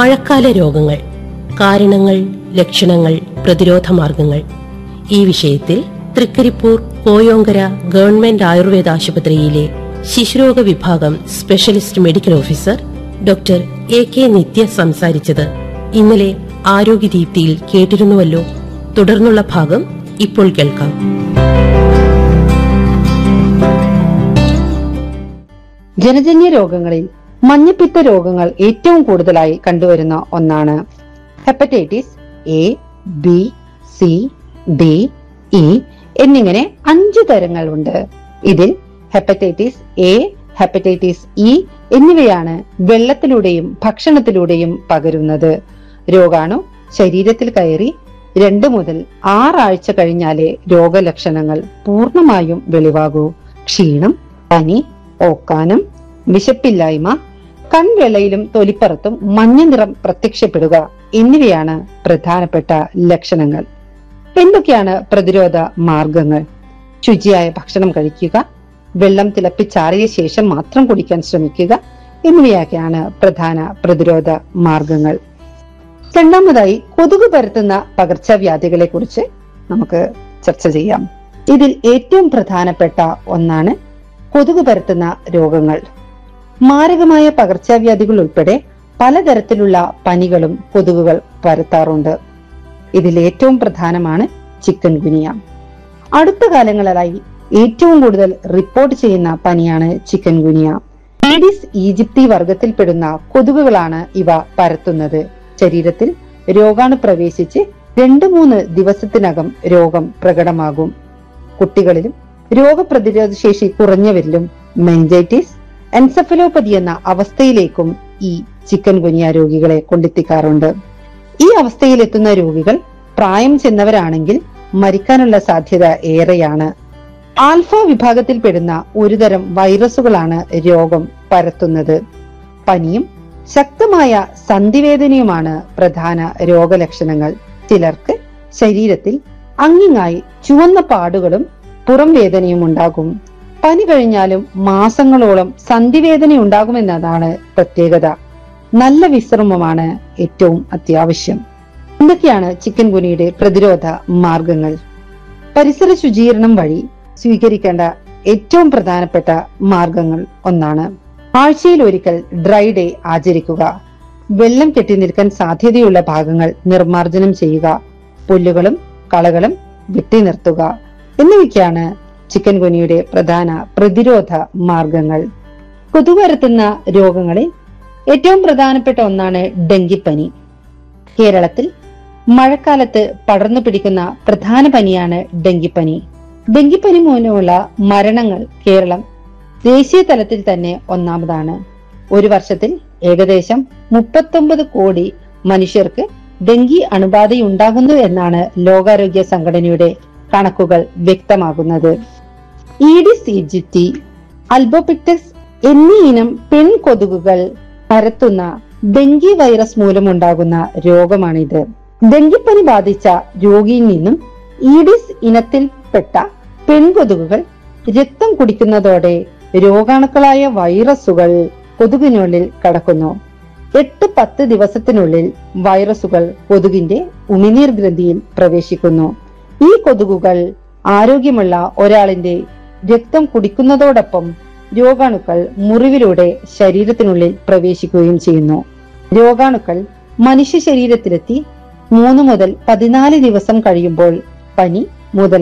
മഴക്കാല രോഗങ്ങൾ കാരണങ്ങൾ ലക്ഷണങ്ങൾ പ്രതിരോധ മാർഗങ്ങൾ ഈ വിഷയത്തിൽ തൃക്കരിപ്പൂർ കോയോങ്കര ഗവൺമെന്റ് ആയുർവേദ ആശുപത്രിയിലെ ശിശുരോഗ വിഭാഗം specialist medical officer doctor A K Nithya സംസാരിച്ചത് ഇന്നലെ ആരോഗ്യദീപ്തിയിൽ കേട്ടിരുന്നുവല്ലോ തുടർന്നുള്ള ഭാഗം ഇപ്പോൾ കേൾക്കാം ജനജന്യ രോഗങ്ങളിൽ മഞ്ഞപ്പിത്ത രോഗങ്ങൾ ഏറ്റവും കൂടുതലായി കണ്ടുവരുന്ന ഒന്നാണ് hepatitis A B C D E എന്നിങ്ങനെ അഞ്ചു തരങ്ങളുണ്ട് ഇതിൽ ഹെപ്പറ്റൈറ്റിസ് എ ഹെപ്പറ്റൈറ്റിസ് ഇ എന്നിവയാണ് വെള്ളത്തിലൂടെയും ഭക്ഷണത്തിലൂടെയും പകരുന്നത് രോഗാണു ശരീരത്തിൽ കയറി രണ്ട് മുതൽ ആറാഴ്ച കഴിഞ്ഞാലേ രോഗലക്ഷണങ്ങൾ പൂർണ്ണമായും വെളിവാകൂ ക്ഷീണം പനി ഓക്കാനം വിശപ്പില്ലായ്മ കൺവെള്ളയിലും തൊലിപ്പുറത്തും മഞ്ഞ നിറം പ്രത്യക്ഷപ്പെടുക എന്നിവയാണ് പ്രധാനപ്പെട്ട ലക്ഷണങ്ങൾ എന്തൊക്കെയാണ് പ്രതിരോധ മാർഗങ്ങൾ ശുചിയായ ഭക്ഷണം കഴിക്കുക വെള്ളം തിളപ്പിച്ചാറിയ ശേഷം മാത്രം കുടിക്കാൻ ശ്രമിക്കുക എന്നിവയൊക്കെയാണ് പ്രധാന പ്രതിരോധ മാർഗങ്ങൾ രണ്ടാമതായി കൊതുക് പരത്തുന്ന പകർച്ചവ്യാധികളെ കുറിച്ച് നമുക്ക് ചർച്ച ചെയ്യാം ഇതിൽ ഏറ്റവും പ്രധാനപ്പെട്ട ഒന്നാണ് കൊതുക് പരത്തുന്ന രോഗങ്ങൾ മാരകമായ പകർച്ചവ്യാധികൾ ഉൾപ്പെടെ പലതരത്തിലുള്ള പനികളും കൊതുകുകൾ പരത്താറുണ്ട് ഇതിൽ ഏറ്റവും പ്രധാനമാണ് ചിക്കൻ ഗുനിയ അടുത്ത കാലങ്ങളിലായി ഏറ്റവും കൂടുതൽ റിപ്പോർട്ട് ചെയ്യുന്ന പനിയാണ് ചിക്കൻ ഗുനിയ ഈഡിസ് ഈജിപ്തി വർഗത്തിൽപ്പെടുന്ന കൊതുകുകളാണ് ഇവ പരത്തുന്നത് ശരീരത്തിൽ രോഗാണു പ്രവേശിച്ച് രണ്ടു മൂന്ന് ദിവസത്തിനകം രോഗം പ്രകടമാകും കുട്ടികളിലും രോഗപ്രതിരോധ ശേഷി കുറഞ്ഞവരിലും മെൻജൈറ്റിസ് എൻസഫലോപ്പതി എന്ന അവസ്ഥയിലേക്കും ഈ ചിക്കൻ ഗുനിയ രോഗികളെ കൊണ്ടെത്തിക്കാറുണ്ട് ഈ അവസ്ഥയിലെത്തുന്ന രോഗികൾ പ്രായം ചെന്നവരാണെങ്കിൽ മരിക്കാനുള്ള സാധ്യത ഏറെയാണ് ആൽഫ വിഭാഗത്തിൽപ്പെടുന്ന ഒരുതരം വൈറസുകളാണ് രോഗം പരത്തുന്നത് പനിയും ശക്തമായ സന്ധിവേദനയുമാണ് പ്രധാന രോഗലക്ഷണങ്ങൾ ചിലർക്ക് ശരീരത്തിൽ അങ്ങിങ്ങായി ചുവന്ന പാടുകളും പുറം വേദനയും ഉണ്ടാകും പനി കഴിഞ്ഞാലും മാസങ്ങളോളം സന്ധിവേദന ഉണ്ടാകുമെന്നതാണ് പ്രത്യേകത നല്ല വിശ്രമമാണ് ഏറ്റവും അത്യാവശ്യം എന്തൊക്കെയാണ് ചിക്കൻ ഗുനിയുടെ പ്രതിരോധ മാർഗങ്ങൾ പരിസര ശുചീകരണം വഴി സ്വീകരിക്കേണ്ട ഏറ്റവും പ്രധാനപ്പെട്ട മാർഗങ്ങൾ ഒന്നാണ് ആഴ്ചയിൽ ഒരിക്കൽ ഡ്രൈ ഡേ ആചരിക്കുക വെള്ളം കെട്ടി നിൽക്കാൻ സാധ്യതയുള്ള ഭാഗങ്ങൾ നിർമ്മാർജ്ജനം ചെയ്യുക പുല്ലുകളും കളകളും വെട്ടി നിർത്തുക എന്നിവയ്ക്കാണ് ചിക്കൻ ഗുനിയുടെ പ്രധാന പ്രതിരോധ മാർഗങ്ങൾ കൊതുകരത്തുന്ന രോഗങ്ങളിൽ ഏറ്റവും പ്രധാനപ്പെട്ട ഒന്നാണ് ഡെങ്കിപ്പനി കേരളത്തിൽ മഴക്കാലത്ത് പടർന്നു പിടിക്കുന്ന പ്രധാന പനിയാണ് ഡെങ്കിപ്പനി ഡെങ്കിപ്പനി മൂലമുള്ള മരണങ്ങൾ കേരളം ദേശീയ തലത്തിൽ തന്നെ ഒന്നാമതാണ് ഒരു വർഷത്തിൽ ഏകദേശം മുപ്പത്തൊമ്പത് കോടി മനുഷ്യർക്ക് ഡെങ്കി അണുബാധയുണ്ടാകുന്നു എന്നാണ് ലോകാരോഗ്യ സംഘടനയുടെ കണക്കുകൾ വ്യക്തമാകുന്നത് ഈഡിസ് ഈജിപ്തി അൽബോപിക്ടസ് എന്നീ ഇനം പെൺകൊതുകുകൾ പരത്തുന്ന ഡെങ്കി വൈറസ് മൂലമുണ്ടാകുന്ന രോഗമാണിത് ഡെങ്കിപ്പനി ബാധിച്ച രോഗിയിൽ നിന്നും ഈഡിസ് ഇനത്തിൽപ്പെട്ട പെൺകൊതുകുകൾ രക്തം കുടിക്കുന്നതോടെ രോഗാണുക്കളായ വൈറസുകൾ കൊതുകിനുള്ളിൽ കടക്കുന്നു എട്ട് പത്ത് ദിവസത്തിനുള്ളിൽ വൈറസുകൾ കൊതുകിന്റെ ഉമിനീർ ഗ്രന്ഥിയിൽ പ്രവേശിക്കുന്നു ഈ കൊതുകുകൾ ആരോഗ്യമുള്ള ഒരാളിന്റെ രക്തം കുടിക്കുന്നതോടൊപ്പം രോഗാണുക്കൾ മുറിവിലൂടെ ശരീരത്തിനുള്ളിൽ പ്രവേശിക്കുകയും ചെയ്യുന്നു രോഗാണുക്കൾ മനുഷ്യ ശരീരത്തിലെത്തി മൂന്ന് മുതൽ പതിനാല് ദിവസം കഴിയുമ്പോൾ പനി മുതൽ